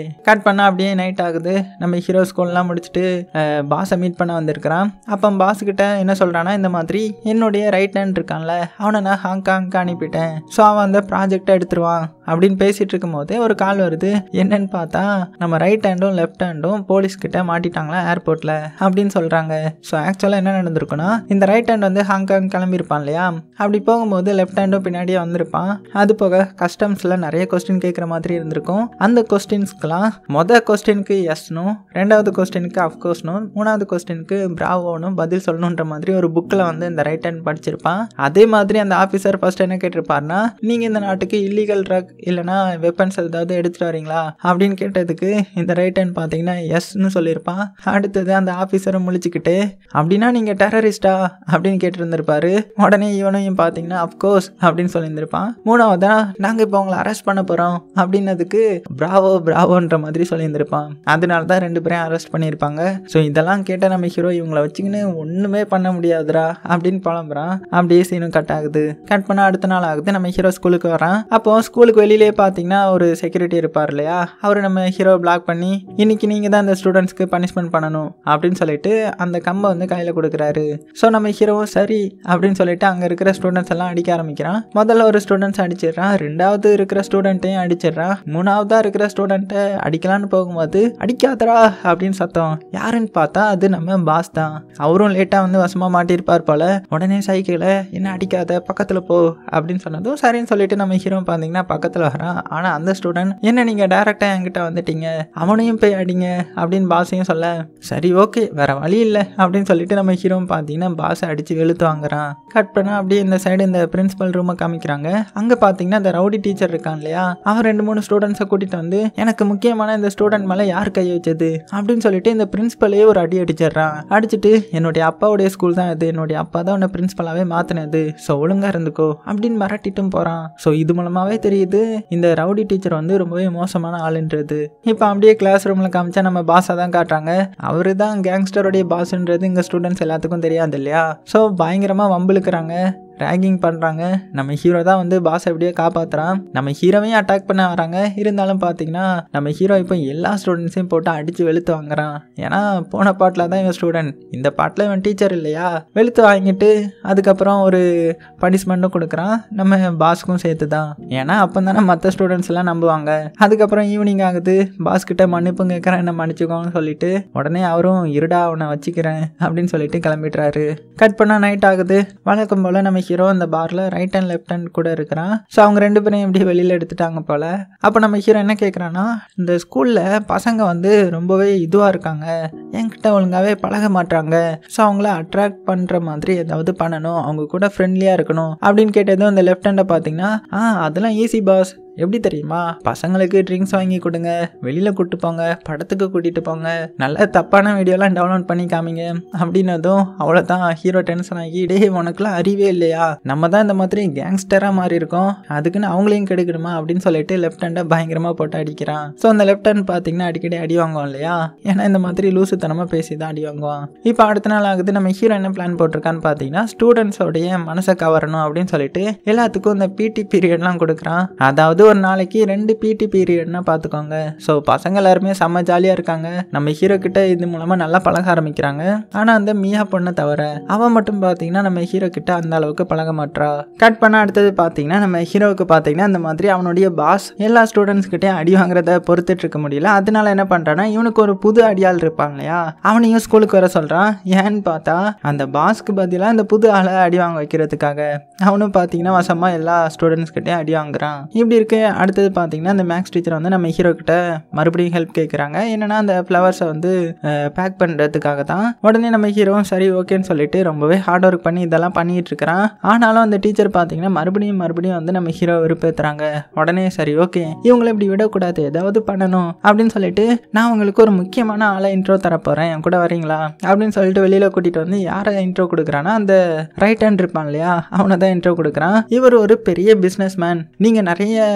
கட் பண்ணால் அப்படியே நைட் ஆகுது நம்ம ஹீரோ ஸ்கூல்லாம் முடிச்சுட்டு பாஸை மீட் பண்ண வந்திருக்கிறான் அப்போ பாஸ்கிட்ட என்ன சொல்கிறான்னா இந்த மாதிரி என்னுடைய ரைட் ஹேண்ட் இருக்கான்ல அவனை நான் ஹாங்காங்க்கு அனுப்பிட்டேன் ஸோ அவன் அந்த ப்ராஜெக்டை எடுத்துருவான் அப்படின்னு பேசிகிட்டு இருக்கும்போதே ஒரு கால் வருது என்னன்னு பார்த்தா நம்ம ரைட் ஹேண்டும் லெஃப்ட் ஹேண்டும் போலீஸ்கிட்ட மாட்டிட்டாங்களா ஏர்போர்ட்டில் அப்படின்னு சொல்கிறாங்க ஸோ ஆக்சுவலாக என்ன நடந்திருக்குன்னா இந்த ரைட் ஹேண்ட் வந்து ஹாங்காங் கிளம்பியிருப்பான் இல்லையா அப்படி போகும்போது லெஃப்ட் ஹேண்டும் பின்னாடியே வந்திருப்பான் அது போக கஸ்டம்ஸில் நிறைய கொஸ்டின் கேட்குற மாதிரி இருந்திருக்கும் அந்த கொஸ்டின்ஸ்க்கெலாம் மொதல் கொஸ்டினுக்கு எஸ்னும் ரெண்டாவது கொஸ்டினுக்கு அஃப்கோர்ஸ்னும் மூணாவது கொஸ்டினுக்கு பிராவோனும் பதில் சொல்லணுன்ற மாதிரி ஒரு புக்கில் வந்து இந்த ரைட் ஹேண்ட் படிச்சிருப்பான் அதே மாதிரி அந்த ஆஃபீஸர் ஃபர்ஸ்ட் என்ன கேட்டிருப்பாருன்னா நீங்கள் இந்த நாட்டுக்கு இல்லீகல் ட்ரக் இல்லைனா வெப்பன்ஸ் ஏதாவது எடுத்துகிட்டு வரீங்களா அப்படின்னு கேட்டதுக்கு இந்த ரைட் ஹேண்ட் பார்த்தீங்கன்னா எஸ்ன்னு சொல்லியிருப்பான் அடுத்தது அந்த ஆஃபீஸரை முழிச்சுக்கிட்டு அப்படின்னா நீங்கள் டெரரிஸ்டா அப்படின்னு கேட்டிருந்திருப்பாரு உடனே இவனையும் பார்த்தீங்கன்னா அஃப்கோர்ஸ் அப்படின்னு சொல்லியிருந்திருப்பான் மூணாவதா நாங்கள் இப்போ உங்களை அரெஸ்ட் பண்ண போகிறோம் அப்படின்னதுக்கு பிராவோ பிராவோன்ற மாதிரி சொல்லியிருந்திருப்பான் அதனால தான் ரெண்டு பேரையும் அரெஸ்ட் பண்ணியிருப்பாங்க ஸோ இதெல்லாம் கேட்ட நம்ம ஹீரோ இவங்களை வச்சுக்கின்னு ஒன்றுமே பண்ண முடியாதுடா அப்படின்னு புலம்புறான் அப்படியே சீனும் கட் ஆகுது கட் பண்ண அடுத்த நாள் ஆகுது நம்ம ஹீரோ ஸ்கூலுக்கு வரான் அப்போ ஸ்கூலுக்கு வெளியிலேயே பார்த்தீங்கன்னா ஒரு செக்யூரிட்டி இருப்பார் இல்லையா அவர் நம்ம ஹீரோ பிளாக் பண்ணி இன்னைக்கு நீங்கள் தான் இந்த ஸ்டூடெண்ட்ஸ்க்கு பனிஷ்மெண்ட் பண்ணணும் அப்படின்னு சொல்லிட்டு அந்த கம்பை வந்து கையில் கொடுக்குறாரு ஸோ நம்ம ஹீரோவும் சரி அப்படின்னு சொல்லிட்டு அங்கே இருக்கிற ஸ்டூடெண்ட்ஸ் எல்லாம் அடிக்க ஆரம்பிக்கிறான் முதல்ல ஒரு ஸ்டூடெண்ட்ஸ் அடிச்சிடுறான் ரெண்டாவது இருக்கிற ஸ்டூடெண்ட்டையும் அடிச்சிடுறான் மூணாவதா இருக்கிற ஸ்டூடெண்ட்டை அடிக்கலான்னு போகும்போது அடிக்காதடா அப்படின்னு சத்தம் யாருன்னு பார்த்தா அது நம்ம பாஸ் தான் அவரும் லேட்டாக வந்து வசமாக மாட்டியிருப்பார் போல உடனே சைக்கிளை என்ன அடிக்காத பக்கத்தில் போ அப்படின்னு சொன்னதும் சரின்னு சொல்லிட்டு நம்ம ஹீரோ பார்த்தீங்கன்னா பக்கத்தில் வரான் ஆனால் அந்த ஸ்டூடெண்ட் என்ன நீங்கள் டேரெக்டாக என்கிட்ட வந்துட்டீங்க அவனையும் போய் அடிங்க அப்படின்னு பாஸையும் சொல்ல சரி ஓகே வேற வழி இல்லை அப்படின்னு சொல்லிட்டு நம்ம ஹீரோ பார்த்தீங்கன்னா பாஸை அடித்து வெளுத்து வாங்குறான் கட் பண்ணால் அப்படியே இந்த சைடு இந்த பிரின்சிபல் ரூமை காமிக்கிறாங்க அங்கே பார்த்தீங்கன்னா இந்த ரவுடி டீச்சர் இருக்கான் இல்லையா அவன் ரெண்டு மூணு ஸ்டூடெண்ட்ஸை கூட்டிகிட்டு வந்து எனக்கு முக்கியமான இந்த ஸ்டூடெண்ட் மேலே யார் கை வச்சது அப்படின்னு சொல்லிட்டு இந்த பிரின்சிபலே ஒரு அடி அடிச்சிடுறான் அடிச்சுட்டு என்னுடைய அப்பாவுடைய ஸ்கூல் தான் இது என்னுடைய அப்பா தான் உன்னை பிரின்சிபலாகவே மாற்றினது ஸோ ஒழுங்காக இருந்துக்கோ அப்படின்னு மிரட்டிட்டும் போகிறான் ஸோ இது மூலமாகவே தெரியுது இந்த ரவுடி டீச்சர் வந்து ரொம்பவே மோசமான ஆளுன்றது இப்போ அப்படியே கிளாஸ் ரூமில் காமிச்சா நம்ம பாஸாக தான் காட்டுறாங்க அவரு தான் கேங்ஸ்டருடைய பாஸ்ன்றது இங்கே ஸ்டூடெண்ட்ஸ் எல்லாத்துக்கும் தெரியாது இல்லையா ஸோ பயங்கரமாக வம்பிழுக்கிறாங்க ரேகிங் பண்ணுறாங்க நம்ம ஹீரோ தான் வந்து பாஸ் எப்படியோ காப்பாற்றுறான் நம்ம ஹீரோவையும் அட்டாக் பண்ண வராங்க இருந்தாலும் பார்த்தீங்கன்னா நம்ம ஹீரோ இப்போ எல்லா ஸ்டூடெண்ட்ஸையும் போட்டு அடித்து வெளுத்து வாங்குறான் ஏன்னா போன பாட்டில் தான் இவன் ஸ்டூடெண்ட் இந்த பாட்டில் இவன் டீச்சர் இல்லையா வெளுத்து வாங்கிட்டு அதுக்கப்புறம் ஒரு பனிஷ்மெண்ட்டும் கொடுக்குறான் நம்ம பாஸ்க்கும் சேர்த்து தான் ஏன்னா அப்போ தானே மற்ற ஸ்டூடெண்ட்ஸ் எல்லாம் நம்புவாங்க அதுக்கப்புறம் ஈவினிங் ஆகுது பாஸ் கிட்ட மன்னிப்பு கேட்குறேன் என்ன மன்னிச்சுக்கோன்னு சொல்லிட்டு உடனே அவரும் இருடா அவனை வச்சுக்கிறேன் அப்படின்னு சொல்லிட்டு கிளம்பிடுறாரு கட் பண்ணால் நைட் ஆகுது வழக்கம் போல் நம்ம ஹீரோ அந்த பாரில் ரைட் அண்ட் லெஃப்ட் ஹேண்ட் கூட இருக்கிறான் ஸோ அவங்க ரெண்டு பேரையும் எப்படி வெளியில் எடுத்துட்டாங்க போல் அப்போ நம்ம ஹீரோ என்ன கேட்குறான்னா இந்த ஸ்கூலில் பசங்க வந்து ரொம்பவே இதுவாக இருக்காங்க என்கிட்ட ஒழுங்காகவே பழக மாட்டாங்க ஸோ அவங்கள அட்ராக்ட் பண்ணுற மாதிரி ஏதாவது பண்ணணும் அவங்க கூட ஃப்ரெண்ட்லியாக இருக்கணும் அப்படின்னு கேட்டதும் இந்த லெஃப்ட் ஹேண்டை பார்த்தீங்கன்னா ஆ அதெல்லாம் ஈஸி பாஸ் எப்படி தெரியுமா பசங்களுக்கு ட்ரிங்க்ஸ் வாங்கி கொடுங்க வெளியில் கூட்டு போங்க படத்துக்கு கூட்டிகிட்டு போங்க நல்ல தப்பான வீடியோலாம் டவுன்லோட் பண்ணி காமிங்க அப்படின்னதும் அவ்வளோதான் ஹீரோ டென்ஷன் ஆகி டே உனக்குலாம் அறிவே இல்லையா நம்ம தான் இந்த மாதிரி கேங்ஸ்டராக மாறி இருக்கோம் அதுக்குன்னு அவங்களையும் கெடுக்கணுமா அப்படின்னு சொல்லிட்டு லெஃப்ட் ஹேண்டை பயங்கரமாக போட்டு அடிக்கிறான் ஸோ அந்த லெஃப்ட் ஹேண்ட் பார்த்தீங்கன்னா அடிக்கடி அடி வாங்குவோம் இல்லையா ஏன்னா இந்த மாதிரி லூசுத்தனமாக பேசி தான் அடி வாங்குவான் இப்போ அடுத்த நாள் ஆகுது நம்ம ஹீரோ என்ன பிளான் போட்டிருக்கான்னு பார்த்தீங்கன்னா ஸ்டூடெண்ட்ஸோடைய மனசை கவரணும் அப்படின்னு சொல்லிட்டு எல்லாத்துக்கும் இந்த பிடி பீரியட்லாம் கொடுக்குறான் அதாவது ஒரு நாளைக்கு ரெண்டு பிடி பீரியட்னா பார்த்துக்கோங்க ஸோ பசங்க எல்லாருமே செம்ம ஜாலியாக இருக்காங்க நம்ம ஹீரோ கிட்ட இது மூலமாக நல்லா பழக ஆரம்பிக்கிறாங்க ஆனால் அந்த மியா பொண்ணை தவிர அவன் மட்டும் பார்த்தீங்கன்னா நம்ம ஹீரோ கிட்ட அந்த அளவுக்கு பழக மாட்றா கட் பண்ண அடுத்தது பார்த்தீங்கன்னா நம்ம ஹீரோவுக்கு பார்த்தீங்கன்னா இந்த மாதிரி அவனுடைய பாஸ் எல்லா ஸ்டூடெண்ட்ஸ் கிட்டேயும் அடி வாங்குறத பொறுத்துட்டு இருக்க முடியல அதனால என்ன பண்ணுறான்னா இவனுக்கு ஒரு புது அடியாள் இருப்பாங்க இல்லையா அவனையும் ஸ்கூலுக்கு வர சொல்கிறான் ஏன்னு பார்த்தா அந்த பாஸ்க்கு பதிலாக இந்த புது ஆளை அடி வாங்க வைக்கிறதுக்காக அவனும் பார்த்தீங்கன்னா வசமாக எல்லா ஸ்டூடெண்ட்ஸ் கிட்டேயும் அடி வாங்குறான் இப்படி இருக்கு அடுத்தது பார்த்தீங்கன்னா அந்த மேக்ஸ் டீச்சர் வந்து நம்ம ஹீரோ கிட்ட மறுபடியும் ஹெல்ப் கேட்குறாங்க என்னன்னா அந்த ஃப்ளவர்ஸை வந்து பேக் பண்ணுறதுக்காக தான் உடனே நம்ம ஹீரோவும் சரி ஓகேன்னு சொல்லிட்டு ரொம்பவே ஹார்ட் ஒர்க் பண்ணி இதெல்லாம் பண்ணிட்டு இருக்கிறான் ஆனாலும் அந்த டீச்சர் பார்த்தீங்கன்னா மறுபடியும் மறுபடியும் வந்து நம்ம ஹீரோ விருப்பத்துறாங்க உடனே சரி ஓகே இவங்களை இப்படி விடக்கூடாது ஏதாவது பண்ணணும் அப்படின்னு சொல்லிட்டு நான் உங்களுக்கு ஒரு முக்கியமான ஆளை இன்ட்ரோ தரப்போகிறேன் என் கூட வரீங்களா அப்படின்னு சொல்லிட்டு வெளியில் கூட்டிகிட்டு வந்து யாரை இன்ட்ரோ கொடுக்குறான்னா அந்த ரைட் ஹேண்ட் இருப்பான் இல்லையா அவனை தான் இன்ட்ரோ கொடுக்குறான் இவர் ஒரு பெரிய பிஸ்னஸ் மேன் நீங்கள் நிறைய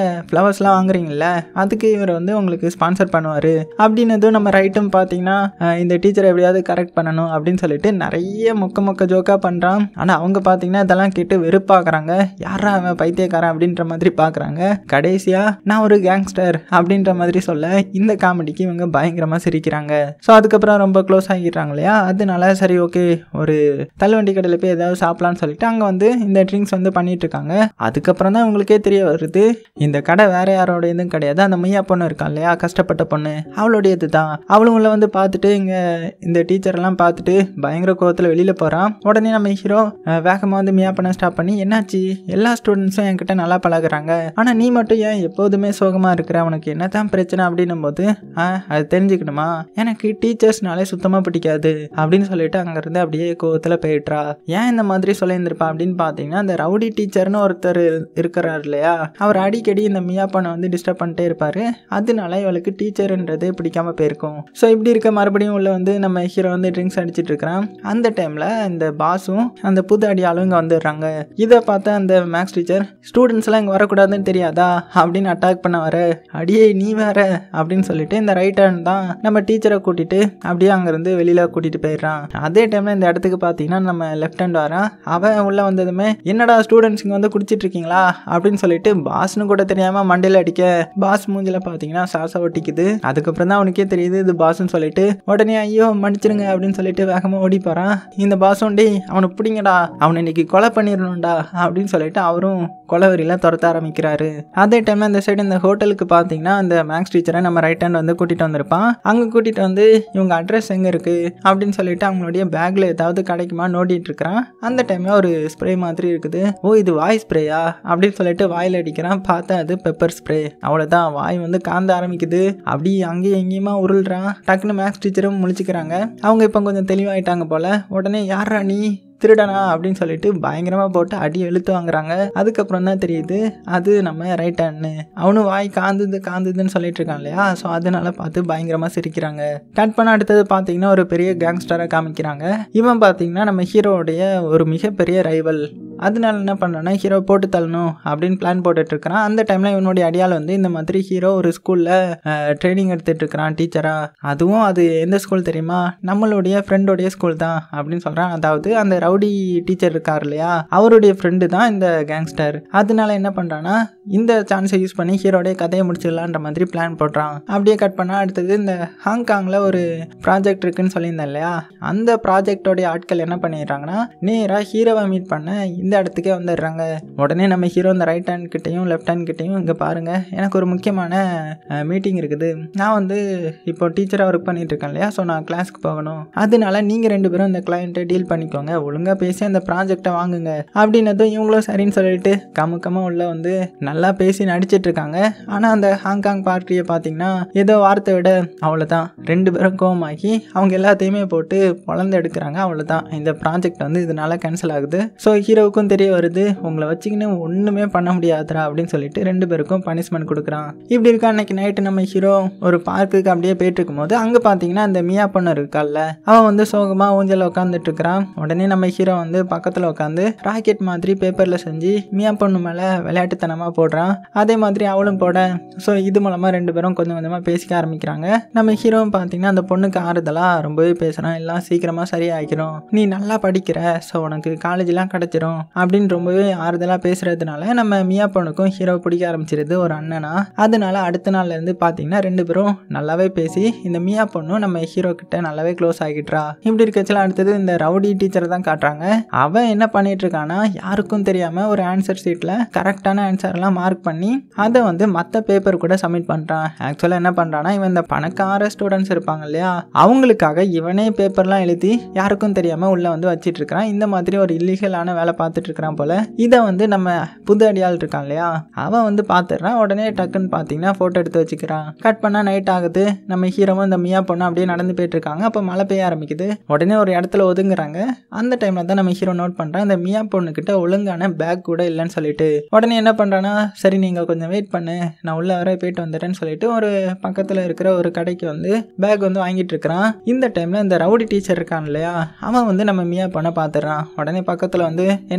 ஃப்ளவர்ஸ்லாம் வாங்குறீங்கல்ல அதுக்கு இவர் வந்து உங்களுக்கு ஸ்பான்சர் பண்ணுவார் அப்படின்னதும் நம்ம ரைட்டும் பார்த்தீங்கன்னா அஹ், இந்த டீச்சரை எப்படியாவது கரெக்ட் பண்ணணும் அப்படின்னு சொல்லிட்டு நிறைய மொக்க மொக்க ஜோக்காக பண்ணுறான் ஆனால் அவங்க பார்த்தீங்கன்னா இதெல்லாம் கேட்டு வெறுப்பாக்குறாங்க யாரா அவன் பைத்தியக்காரன் அப்படின்ற மாதிரி பார்க்குறாங்க கடைசியாக நான் ஒரு கேங்ஸ்டர் அப்படின்ற மாதிரி சொல்ல இந்த காமெடிக்கு இவங்க பயங்கரமாக சிரிக்கிறாங்க ஸோ அதுக்கப்புறம் ரொம்ப க்ளோஸ் ஆகிடுறாங்க இல்லையா அதனால சரி ஓகே ஒரு தள்ளுவண்டி கடையில் போய் ஏதாவது சாப்பிடலான்னு சொல்லிட்டு அங்கே வந்து இந்த ட்ரிங்க்ஸ் வந்து பண்ணிட்டு இருக்காங்க அதுக்கப்புறம் தான் உங்களுக்கே தெரிய வருது இந்த கடை வேற யாரோட இதுவும் கிடையாது அந்த மையா பொண்ணு இருக்கா இல்லையா கஷ்டப்பட்ட பொண்ணு அவளுடையது தான் அவளும் உள்ள வந்து பார்த்துட்டு இங்கே இந்த டீச்சரெல்லாம் பார்த்துட்டு பயங்கர கோவத்தில் வெளியில் போகிறான் உடனே நம்ம ஹீரோ வேகமாக வந்து மியா பண்ண ஸ்டாப் பண்ணி என்னாச்சு எல்லா ஸ்டூடெண்ட்ஸும் என்கிட்ட நல்லா பழகுறாங்க ஆனால் நீ மட்டும் ஏன் எப்போதுமே சோகமாக இருக்கிற உனக்கு என்ன தான் பிரச்சனை அப்படின்னும் போது ஆ அது தெரிஞ்சுக்கணுமா எனக்கு டீச்சர்ஸ்னாலே சுத்தமாக பிடிக்காது அப்படின்னு சொல்லிட்டு அங்கேருந்து அப்படியே கோவத்தில் போயிட்றா ஏன் இந்த மாதிரி சொல்லியிருந்திருப்பா அப்படின்னு பார்த்தீங்கன்னா அந்த ரவுடி டீச்சர்னு ஒருத்தர் இருக்கிறார் இல்லையா அவர் அடிக்கடி இந்த மியா பொண்ணை வந்து டிஸ்டர்ப் பண்ணிட்டே இருப்பார் அதனால இவளுக்கு டீச்சர்ன்றதே பிடிக்காம போயிருக்கும் ஸோ இப்படி இருக்க மறுபடியும் உள்ள வந்து நம்ம ஹீரோ வந்து ட்ரிங்க்ஸ் அடிச்சிட்டு இருக்கிறான் அந்த டைமில் இந்த பாஸும் அந்த புது அடியாளும் இங்கே வந்துடுறாங்க இதை பார்த்து அந்த மேக்ஸ் டீச்சர் ஸ்டூடெண்ட்ஸ்லாம் இங்கே வரக்கூடாதுன்னு தெரியாதா அப்படின்னு அட்டாக் பண்ண வர அடியே நீ வேற அப்படின்னு சொல்லிட்டு இந்த ரைட் ஹேண்ட் தான் நம்ம டீச்சரை கூட்டிட்டு அப்படியே அங்கேருந்து வெளியில் கூட்டிட்டு போயிடுறான் அதே டைமில் இந்த இடத்துக்கு பார்த்தீங்கன்னா நம்ம லெஃப்ட் ஹேண்ட் வரான் அவன் உள்ளே வந்ததுமே என்னடா ஸ்டூடெண்ட்ஸ் இங்கே வந்து குடிச்சிட்டு இருக்கீங்களா அப்படின்னு சொல்லிட்டு பாஸ்னு கூட தெரியாமல் மண்டையில் அடிக்க பாஸ் மூஞ்சில பார்த்தீங்கன்னா சாசை ஒட்டிக்குது அதுக்கப்புறம் தான் அவனுக்கே தெரியுது இது பாஸ்ன்னு சொல்லிட்டு உடனே ஐயோ மன்னிச்சிருங்க அப்படின்னு சொல்லிட்டு வேகமாக ஓடி போகிறான் இந்த பாஸும் டேய் அவனை பிடிங்கடா அவனை இன்னைக்கு கொலை பண்ணிடணும்டா அப்படின்னு சொல்லிட்டு அவரும் கொலவரியில் துரத்த ஆரம்பிக்கிறாரு அதே டைமில் இந்த சைடு இந்த ஹோட்டலுக்கு பார்த்தீங்கன்னா அந்த மேக்ஸ் டீச்சரை நம்ம ரைட் ஹேண்ட் வந்து கூட்டிகிட்டு வந்திருப்பான் அங்கே கூட்டிகிட்டு வந்து இவங்க அட்ரஸ் எங்கே இருக்குது அப்படின்னு சொல்லிட்டு அவங்களுடைய பேக்கில் ஏதாவது கிடைக்குமா நோண்டிட்டு இருக்கிறான் அந்த டைமில் ஒரு ஸ்ப்ரே மாதிரி இருக்குது ஓ இது வாய் ஸ்ப்ரேயா அப்படின்னு சொல்லிட்டு வாயில் அடிக்கிறான் பார்த்தா அது பெப்பர் ஸ்ப்ரே அவ்வளோதான் வாய் வந்து காந்த ஆரம்பிக்குது அப்படி அங்கேயும் எங்கேயுமா உருள்றான் டக்குன்னு மேக்ஸ் டீச்சரும் முழிச்சுக்கிறாங்க அவங்க இப்போ கொஞ்சம் தெளிவாயிட்டாங்க போல உடனே யாரா நீ திருடனா அப்படின்னு சொல்லிட்டு பயங்கரமாக போட்டு அடி இழுத்து வாங்குறாங்க அதுக்கப்புறம் தான் தெரியுது அது நம்ம ரைட் ஹேண்ட்னு அவனும் வாய் காந்துது காந்துதுன்னு சொல்லிட்டு இருக்கான் இல்லையா ஸோ அதனால பார்த்து பயங்கரமாக சிரிக்கிறாங்க கட் பண்ண அடுத்தது பார்த்தீங்கன்னா ஒரு பெரிய கேங்ஸ்டரை காமிக்கிறாங்க இவன் பார்த்தீங்கன்னா நம்ம ஹீரோவுடைய ஒரு மிகப்பெரிய ரைவல் அதனால என்ன பண்ணுறான்னா ஹீரோ போட்டு தள்ளணும் அப்படின்னு பிளான் போட்டுட்டு இருக்கிறான் அந்த டைமில் இவனுடைய அடியால் வந்து இந்த மாதிரி ஹீரோ ஒரு ஸ்கூலில் ட்ரைனிங் எடுத்துட்டு இருக்கிறான் டீச்சரா அதுவும் அது எந்த ஸ்கூல் தெரியுமா நம்மளுடைய ஃப்ரெண்டோடைய ஸ்கூல் தான் அப்படின்னு சொல்கிறான் அதாவது அந்த ரவுடி டீச்சர் இருக்கார் இல்லையா அவருடைய ஃப்ரெண்டு தான் இந்த கேங்ஸ்டர் அதனால என்ன பண்ணுறான்னா இந்த சான்ஸை யூஸ் பண்ணி ஹீரோடைய கதையை முடிச்சிடலான்ற மாதிரி பிளான் போடுறான் அப்படியே கட் பண்ணால் அடுத்தது இந்த ஹாங்காங்கில் ஒரு ப்ராஜெக்ட் இருக்குன்னு சொல்லியிருந்தேன் இல்லையா அந்த ப்ராஜெக்டோடைய ஆட்கள் என்ன பண்ணிடுறாங்கன்னா நேராக ஹீரோவை மீட் பண்ண இந்த இடத்துக்கே வந்துடுறாங்க உடனே நம்ம ஹீரோ இந்த ரைட் ஹேண்ட் கிட்டையும் லெஃப்ட் ஹேண்ட் கிட்டையும் இங்கே பாருங்க எனக்கு ஒரு முக்கியமான மீட்டிங் இருக்குது நான் வந்து இப்போ டீச்சராக ஒர்க் பண்ணிட்டு இருக்கேன் இல்லையா ஸோ நான் கிளாஸ்க்கு போகணும் அதனால நீங்கள் ரெண்டு பேரும் இந்த கிளைண்ட்டை டீல் பண்ணிக்கோங்க ஒழுங்காக பேசி அந்த ப்ராஜெக்டை வாங்குங்க அப்படின்னதும் இவங்களும் சரின்னு சொல்லிட்டு கமுக்கமாக உள்ள வந்து நல்லா பேசி நடிச்சிட்டு இருக்காங்க ஆனால் அந்த ஹாங்காங் பார்ட்டியை பார்த்தீங்கன்னா ஏதோ வார்த்தை விட அவ்வளோதான் ரெண்டு பேரும் கோவமாக்கி அவங்க எல்லாத்தையுமே போட்டு பொழந்து எடுக்கிறாங்க அவ்வளோதான் இந்த ப்ராஜெக்ட் வந்து இதனால கேன்சல் ஆகுது ஸோ ஹீரோவுக்கும் தெரிய வருது உங்களை வச்சுக்கின்னு ஒன்றுமே பண்ண முடியாதுடா அப்படின்னு சொல்லிட்டு ரெண்டு பேருக்கும் பனிஷ்மெண்ட் கொடுக்குறான் இப்படி இருக்கா அன்னைக்கு நைட்டு நம்ம ஹீரோ ஒரு பார்க்குக்கு அப்படியே போயிட்டு இருக்கும்போது அங்கே பார்த்தீங்கன்னா அந்த மியா பொண்ணு இருக்கால்ல அவன் வந்து சோகமாக ஊஞ்சல் உட்காந்துட்டு இருக்கிறான் உடனே நம்ம ஹீரோ வந்து பக்கத்தில் உட்காந்து ராக்கெட் மாதிரி பேப்பரில் செஞ்சு மியா பொண்ணு மேலே விளையாட்டுத்தனமாக போடுறான் அதே மாதிரி அவளும் போட ஸோ இது மூலமாக ரெண்டு பேரும் கொஞ்சம் கொஞ்சமாக பேசிக்க ஆரம்பிக்கிறாங்க நம்ம ஹீரோவும் பார்த்தீங்கன்னா அந்த பொண்ணுக்கு ஆறுதலாக ரொம்பவே பேசுகிறான் எல்லாம் சீக்கிரமாக சரியாகிக்கிறோம் நீ நல்லா படிக்கிற ஸோ உனக்கு காலேஜ்லாம் கிடச்சிரும் அப்படின்னு ரொம்பவே ஆறுதலாக பேசுகிறதுனால நம்ம மியா பொண்ணுக்கும் ஹீரோ பிடிக்க ஆரம்பிச்சிருது ஒரு அண்ணனா அதனால அடுத்த நாள்லேருந்து பார்த்தீங்கன்னா ரெண்டு பேரும் நல்லாவே பேசி இந்த மியா பொண்ணும் நம்ம ஹீரோ கிட்ட நல்லாவே க்ளோஸ் ஆகிட்டுறா இப்படி இருக்கச்சுல அடுத்தது இந்த ரவுடி டீச்சரை தான் காட்டுறாங்க அவன் என்ன பண்ணிட்டு இருக்கானா யாருக்கும் தெரியாமல் ஒரு ஆன்சர் ஷீட்டில் கரெக்டான ஆன்சர்லாம் மார்க் பண்ணி அதை வந்து மற்ற பேப்பர் கூட சப்மிட் பண்ணுறான் ஆக்சுவலாக என்ன பண்ணுறான்னா இவன் இந்த பணக்கார ஸ்டூடெண்ட்ஸ் இருப்பாங்க இல்லையா அவங்களுக்காக இவனே பேப்பர்லாம் எழுதி யாருக்கும் தெரியாமல் உள்ளே வந்து வச்சிட்டு இருக்கிறான் இந்த மாதிரி ஒரு இல்லீகலான வேலை பார்த்துட்டு இருக்கிறான் போல இதை வந்து நம்ம புது அடியாள் இருக்கான் இல்லையா அவன் வந்து பார்த்துடுறான் உடனே டக்குன்னு பார்த்தீங்கன்னா ஃபோட்டோ எடுத்து வச்சுக்கிறான் கட் பண்ணால் நைட் ஆகுது நம்ம ஹீரோவும் இந்த மியா பொண்ணு அப்படியே நடந்து போயிட்டு இருக்காங்க அப்போ மழை பெய்ய ஆரம்பிக்குது உடனே ஒரு இடத்துல ஒதுங்குறாங்க அந்த டைமில் தான் நம்ம ஹீரோ நோட் பண்ணுறான் இந்த மியா பொண்ணுக்கிட்ட ஒழுங்கான பேக் கூட இல்லைன்னு சொல்லிட்டு உடனே என்ன பண்ணுறான்னா சரி நீங்கள் கொஞ்சம் வெயிட் பண்ணு நான் உள்ள வர போயிட்டு வந்துடுறேன்னு சொல்லிட்டு ஒரு பக்கத்தில் இருக்கிற ஒரு கடைக்கு வந்து பேக் வந்து வாங்கிட்டு இருக்கிறான் இந்த டைமில் இந்த ரவுடி டீச்சர் இருக்கான் இல்லையா அவன் வந்து நம்ம மியா பொண்ணை பார்த்துடுறான் உடனே பக்கத்தில் வந்து என்ன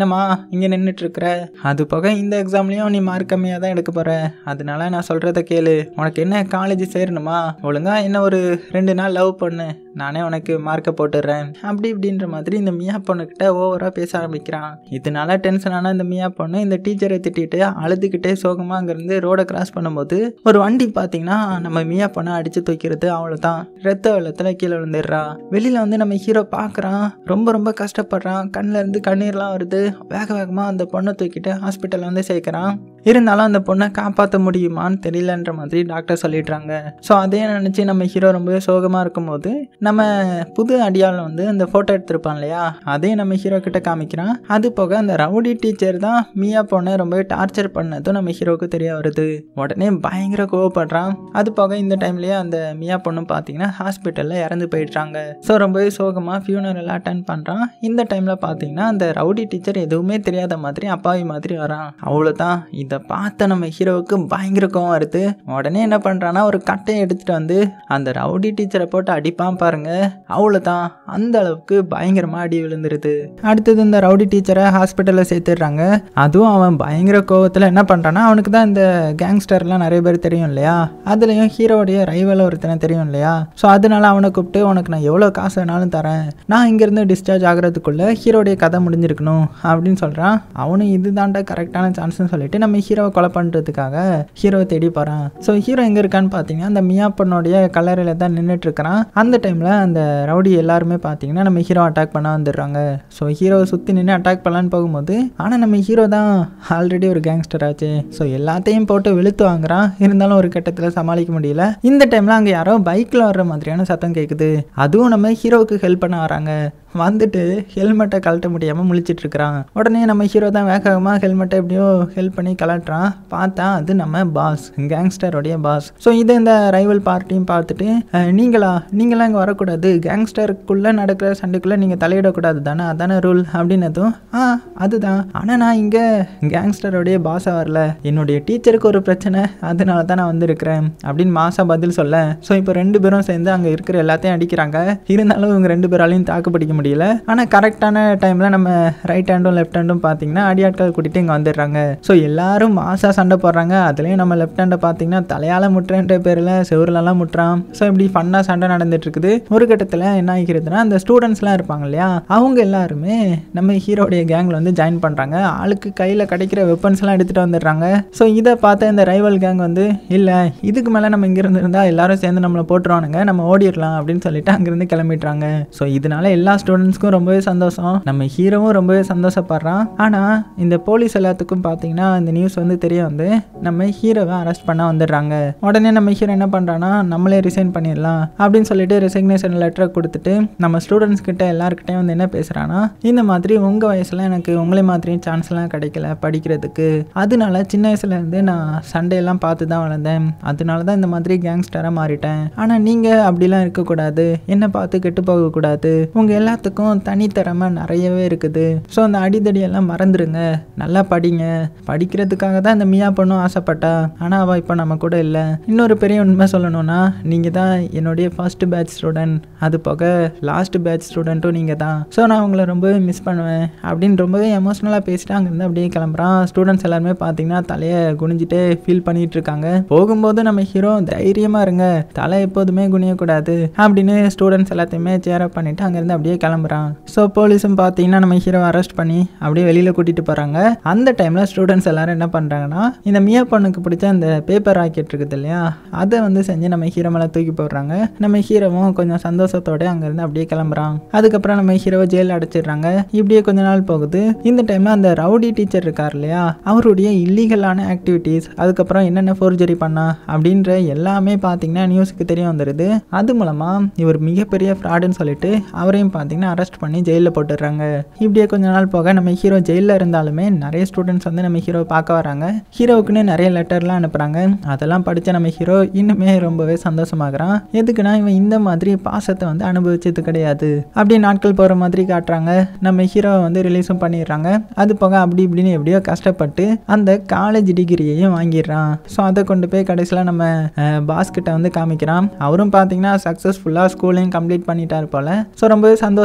என்னம்மா இங்கே நின்றுட்டுருக்குற அது போக இந்த எக்ஸாம்லேயும் நீ மார்க் கம்மியாக தான் எடுக்க போகிற அதனால நான் சொல்கிறத கேளு உனக்கு என்ன காலேஜ் சேரணுமா ஒழுங்கா என்ன ஒரு ரெண்டு நாள் லவ் பண்ணு நானே உனக்கு மார்க்கை போட்டுடுறேன் அப்படி இப்படின்ற மாதிரி இந்த மியா பொண்ணுக்கிட்ட ஓவராக பேச ஆரம்பிக்கிறான் இதனால டென்ஷனான இந்த மியா பொண்ணு இந்த டீச்சரை திட்டிட்டு அழுதுகிட்டே சோகமாக அங்கேருந்து ரோடை கிராஸ் பண்ணும்போது ஒரு வண்டி பார்த்தீங்கன்னா நம்ம மியா பொண்ணை அடித்து தூக்கிறது அவ்வளோதான் ரத்த வெள்ளத்தில் கீழே விழுந்துடுறா வெளியில் வந்து நம்ம ஹீரோ பார்க்குறான் ரொம்ப ரொம்ப கஷ்டப்படுறான் கண்ணில் இருந்து கண்ணீர்லாம் வருது வேக வேகமாக அந்த பொண்ணை தூக்கிட்டு ஹாஸ்பிட்டலில் வந்து சேர்க்குறான் இருந்தாலும் அந்த பொண்ணை காப்பாற்ற முடியுமான்னு தெரியலன்ற மாதிரி டாக்டர் சொல்லிடுறாங்க ஸோ அதே நினச்சி நம்ம ஹீரோ ரொம்பவே சோகமாக இருக்கும்போது நம்ம புது அடியாள் வந்து அந்த ஃபோட்டோ எடுத்திருப்பான் இல்லையா அதே நம்ம ஹீரோ கிட்ட காமிக்கிறான் அது போக அந்த ரவுடி டீச்சர் தான் மியா பொண்ணை ரொம்பவே டார்ச்சர் பண்ணதும் நம்ம ஹீரோவுக்கு தெரிய வருது உடனே பயங்கர கோவப்படுறான் அது போக இந்த டைம்லேயே அந்த மியா பொண்ணு பார்த்தீங்கன்னா ஹாஸ்பிட்டலில் இறந்து போயிடுறாங்க ஸோ ரொம்பவே சோகமாக ஃபியூனரல் அட்டன் பண்ணுறான் இந்த டைமில் பார்த்தீங்கன்னா அந்த ரவுடி டீச்சர் எதுவுமே தெரியாத மாதிரி அப்பாவி மாதிரி வரான் அவ்வளோதான் இதை பார்த்த நம்ம ஹீரோவுக்கு பயங்கர கோவம் வருது உடனே என்ன பண்ணுறான்னா ஒரு கட்டையை எடுத்துகிட்டு வந்து அந்த ரவுடி டீச்சரை போட்டு அடிப்பான் பாருங்க அவ்வளோதான் அந்த அளவுக்கு பயங்கரமாக அடி விழுந்துருது அடுத்தது இந்த ரவுடி டீச்சரை ஹாஸ்பிட்டலில் சேர்த்துடுறாங்க அதுவும் அவன் பயங்கர கோவத்தில் என்ன பண்ணுறான்னா அவனுக்கு தான் இந்த கேங்ஸ்டர்லாம் நிறைய பேர் தெரியும் இல்லையா அதுலேயும் ஹீரோடைய ரைவல் ஒருத்தனை தெரியும் இல்லையா ஸோ அதனால அவனை கூப்பிட்டு உனக்கு நான் எவ்வளோ காசு வேணாலும் தரேன் நான் இங்கேருந்து டிஸ்சார்ஜ் ஆகிறதுக்குள்ளே ஹீரோடைய கதை முடிஞ்சிருக்கணும் அப்படின்னு சொல்கிறான் அவனும் இதுதான்டா கரெக்டான சான்ஸ்னு சொல்லிட்டு நம்ம ஹீரோவை கொலை பண்ணுறதுக்காக ஹீரோவை தேடி போகிறான் ஸோ ஹீரோ எங்கே இருக்கான்னு பார்த்தீங்கன்னா அந்த மியா பொண்ணுடைய கல்லறையில் தான் நின்றுட்டு இருக்கிறான் அந்த டைமில் அந்த ரவுடி எல்லாருமே பார்த்தீங்கன்னா நம்ம ஹீரோ அட்டாக் பண்ண வந்துடுறாங்க ஸோ ஹீரோவை சுற்றி நின்று அட்டாக் பண்ணலான்னு போகும்போது ஆனால் நம்ம ஹீரோ தான் ஆல்ரெடி ஒரு கேங்ஸ்டர் ஆச்சு ஸோ எல்லாத்தையும் போட்டு வெளுத்து வாங்குறான் இருந்தாலும் ஒரு கட்டத்தில் சமாளிக்க முடியல இந்த டைமில் அங்கே யாரோ பைக்கில் வர்ற மாதிரியான சத்தம் கேட்குது அதுவும் நம்ம ஹீரோவுக்கு ஹெல்ப் பண்ண வராங்க வந்துட்டு ஹெல்மெட்டை கழட்ட முடியாமல் முழிச்சிட்டு இருக்கிறான் உடனே நம்ம ஹீரோ தான் வேக வேகமாக ஹெல்மெட்டை எப்படியோ ஹெல்ப் பண்ணி கலட்டுறான் பார்த்தா அது நம்ம பாஸ் கேங்ஸ்டருடைய பாஸ் ஸோ இது இந்த ரைவல் பார்ட்டியும் பார்த்துட்டு "அஹ், நீங்களா நீங்களாம் இங்கே வரக்கூடாது கேங்ஸ்டருக்குள்ளே நடக்கிற சண்டைக்குள்ளே நீங்கள் தலையிடக்கூடாது தானே அதானே ரூல் அப்படின்னதும் ஆ அதுதான் ஆனால் நான் இங்கே கேங்ஸ்டருடைய பாஸாக வரல என்னுடைய டீச்சருக்கு ஒரு பிரச்சனை அதனால தான் நான் வந்திருக்கிறேன் அப்படின்னு மாசா பதில் சொல்ல ஸோ இப்போ ரெண்டு பேரும் சேர்ந்து அங்கே இருக்கிற எல்லாத்தையும் அடிக்கிறாங்க இருந்தாலும் இவங்க ரெண்டு பேராலையும் தாக்கு பிடிக்க முடியல ஆனால் கரெக்டான டைமில் நம்ம ரைட் ஹேண்டும் லெஃப்ட் ஹேண்டும் பார்த்தீங்கன்னா அடியாட்கள் கூட்டிட்டு இங்கே வந்துடுறாங்க ஸோ எல்லாரும் மாசா சண்டை போடுறாங்க அதுலேயும் நம்ம லெஃப்ட் ஹேண்டை பார்த்தீங்கன்னா தலையால் முட்டுறேன்ற பேரில் செவுருலலாம் முட்டுறான் ஸோ இப்படி ஃபன்னாக சண்டை நடந்துட்டு இருக்குது ஒரு கட்டத்தில் என்ன ஆகிக்கிறதுனா அந்த ஸ்டூடெண்ட்ஸ்லாம் இருப்பாங்க இல்லையா அவங்க எல்லாருமே நம்ம ஹீரோடைய கேங்கில் வந்து ஜாயின் பண்ணுறாங்க ஆளுக்கு கையில் கிடைக்கிற வெப்பன்ஸ்லாம் எடுத்துகிட்டு வந்துடுறாங்க ஸோ இதை பார்த்த இந்த ரைவல் கேங் வந்து இல்லை இதுக்கு மேலே நம்ம இங்கிருந்து இருந்தால் எல்லாரும் சேர்ந்து நம்மளை போட்டுருவானுங்க நம்ம ஓடிடலாம் அப்படின்னு சொல்லிட்டு அங்கேருந்து கிளம்பிடுறாங்க ஸோ இதனால எல்லா ஸ்டூடெண்ட்ஸ்க்கும் ரொம்பவே சந்தோஷம் நம்ம ஹீரோவும் ரொம்பவே சந்தோஷப்படுறான் ஆனால் இந்த போலீஸ் எல்லாத்துக்கும் பார்த்தீங்கன்னா இந்த நியூஸ் வந்து தெரிய வந்து நம்ம ஹீரோவை அரெஸ்ட் பண்ண வந்துடுறாங்க உடனே நம்ம ஹீரோ என்ன பண்ணுறான்னா நம்மளே ரிசைன் பண்ணிடலாம் அப்படின்னு சொல்லிட்டு ரெசிக்னேஷன் லெட்டரை கொடுத்துட்டு நம்ம ஸ்டூடெண்ட்ஸ் கிட்ட எல்லாருக்கிட்டையும் வந்து என்ன பேசுகிறான்னா இந்த மாதிரி உங்கள் வயசில் எனக்கு உங்களை மாதிரியும் சான்ஸ்லாம் கிடைக்கல படிக்கிறதுக்கு அதனால சின்ன வயசுலேருந்து நான் சண்டையெல்லாம் பார்த்து தான் வளர்ந்தேன் அதனால தான் இந்த மாதிரி கேங்ஸ்டராக மாறிட்டேன் ஆனால் நீங்கள் அப்படிலாம் இருக்கக்கூடாது என்னை பார்த்து கெட்டு போகக்கூடாது உங்கள் எல்லாத்துக்கும் தனித்திறமை நிறையவே இருக்குது ஸோ அந்த அடிதடியெல்லாம் மறந்துடுங்க நல்லா படிங்க படிக்கிறதுக்காக தான் இந்த மியா பொண்ணும் ஆசைப்பட்டா ஆனால் அவள் இப்போ நம்ம கூட இல்லை இன்னொரு பெரிய உண்மை சொல்லணும்னா நீங்கள் தான் என்னுடைய ஃபர்ஸ்ட் பேட்ச் ஸ்டூடெண்ட் அது போக லாஸ்ட் பேட்ச் ஸ்டூடெண்ட்டும் நீங்கள் தான் ஸோ நான் உங்களை ரொம்பவே மிஸ் பண்ணுவேன் அப்படின்னு ரொம்பவே எமோஷ்னலாக பேசிட்டு அங்கேருந்து அப்படியே கிளம்புறான் ஸ்டூடெண்ட்ஸ் எல்லாருமே பார்த்தீங்கன்னா தலையை குனிஞ்சிட்டே ஃபீல் பண்ணிட்டு இருக்காங்க போகும்போது நம்ம ஹீரோ தைரியமாக இருங்க தலை எப்போதுமே குனியக்கூடாது அப்படின்னு ஸ்டூடெண்ட்ஸ் எல்லாத்தையுமே சேரப் பண்ணிட்டு அங்கேருந்து அப்படியே கிளம்புறான் ஸோ போலீஸும் பார்த்தீங்கன்னா நம்ம ஹீரோ அரெஸ்ட் பண்ணி அப்படியே வெளியில் கூட்டிகிட்டு போகிறாங்க அந்த டைமில் ஸ்டூடெண்ட்ஸ் எல்லாரும் என்ன பண்ணுறாங்கன்னா இந்த மியா பொண்ணுக்கு பிடிச்ச அந்த பேப்பர் ராக்கெட் இருக்குது இல்லையா அதை வந்து செஞ்சு நம்ம ஹீரோ மேலே தூக்கி போடுறாங்க நம்ம ஹீரோவும் கொஞ்சம் சந்தோஷத்தோட அங்கேருந்து அப்படியே கிளம்புறான் அதுக்கப்புறம் நம்ம ஹீரோவை ஜெயிலில் அடைச்சிடுறாங்க இப்படியே கொஞ்ச நாள் போகுது இந்த டைமில் அந்த ரவுடி டீச்சர் இருக்கார் இல்லையா அவருடைய இல்லீகலான ஆக்டிவிட்டீஸ் அதுக்கப்புறம் என்னென்ன ஃபோர்ஜரி பண்ணா அப்படின்ற எல்லாமே பார்த்தீங்கன்னா நியூஸுக்கு தெரிய வந்துடுது அது மூலமாக இவர் மிகப்பெரிய ஃப்ராடுன்னு சொல்லிட்டு அவரையும் பார்த்தீங்கன்னா அரெஸ்ட் பண்ணி ஜெயிலில் போட்டுடுறாங்க இப்படியே கொஞ்ச நாள் போக நம்ம ஹீரோ ஜெயிலில் இருந்தாலுமே நிறைய ஸ்டூடெண்ட்ஸ் வந்து நம்ம ஹீரோ பார்க்க வராங்க ஹீரோவுக்குன்னு நிறைய லெட்டர்லாம் அனுப்புகிறாங்க அதெல்லாம் படித்த நம்ம ஹீரோ இன்னுமே ரொம்பவே சந்தோஷமாகறான் எதுக்குன்னா இவன் இந்த மாதிரி பாசத்தை வந்து அனுபவிச்சது கிடையாது அப்படியே நாட்கள் போகிற மாதிரி காட்டுறாங்க நம்ம ஹீரோவை வந்து ரிலீஸும் பண்ணிடுறாங்க அது போக அப்படி இப்படின்னு எப்படியோ கஷ்டப்பட்டு அந்த காலேஜ் டிகிரியையும் வாங்கிடுறான் ஸோ அதை கொண்டு போய் கடைசியில் நம்ம பாஸ் கிட்ட வந்து காமிக்கிறான் அவரும் பார்த்தீங்கன்னா சக்ஸஸ்ஃபுல்லாக ஸ்கூலையும் கம்ப்ளீட் பண்ணிட்டார் போல ஸோ ரொம்பவே சந்தோஷம்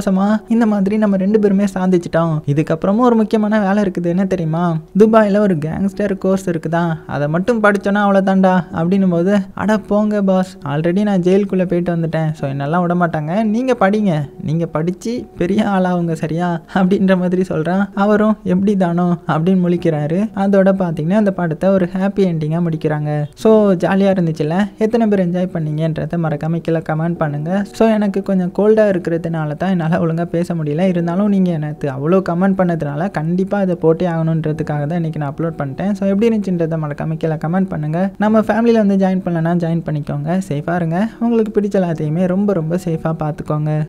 சந்தோஷமா இந்த மாதிரி நம்ம ரெண்டு பேருமே சாதிச்சிட்டோம் இதுக்கப்புறமும் ஒரு முக்கியமான வேலை இருக்குது என்ன தெரியுமா துபாயில் ஒரு கேங்ஸ்டர் கோர்ஸ் இருக்குதா அதை மட்டும் படிச்சோன்னா அவ்வளோதான்டா அப்படின்னும் போது அட போங்க பாஸ் ஆல்ரெடி நான் ஜெயிலுக்குள்ளே போயிட்டு வந்துட்டேன் ஸோ என்னெல்லாம் விட மாட்டாங்க நீங்கள் படிங்க நீங்கள் படித்து பெரிய ஆளாகுங்க சரியா அப்படின்ற மாதிரி சொல்கிறான் அவரும் எப்படி தானோ அப்படின்னு முழிக்கிறாரு அதோட பார்த்தீங்கன்னா அந்த படத்தை ஒரு ஹாப்பி என்டிங்காக முடிக்கிறாங்க ஸோ ஜாலியாக இருந்துச்சுல்ல எத்தனை பேர் என்ஜாய் பண்ணீங்கன்றதை மறக்காம கீழே கமெண்ட் பண்ணுங்கள் ஸோ எனக்கு கொஞ்சம் கோல்டாக இருக்கிறதுனால தான் என்னால் ஒழுங்காக பேச முடியல இருந்தாலும் நீங்கள் எனக்கு அவ்வளோ கமெண்ட் பண்ணதுனால கண்டிப்பாக இதை போட்டே ஆகணுன்றதுக்காக தான் இன்றைக்கி நான் அப்லோட் பண்ணிட்டேன் ஸோ எப்படி இருந்துச்சுன்றதை மறக்காம கீழே கமெண்ட் பண்ணுங்கள் நம்ம ஃபேமிலியில் வந்து ஜாயின் பண்ணலன்னா ஜாயின் பண்ணிக்கோங்க சேஃபாக இருங்க உங்களுக்கு பிடிச்ச எல்லாத்தையுமே ரொம்ப ரொம்ப சேஃபாக பார்த்துக்கோங்க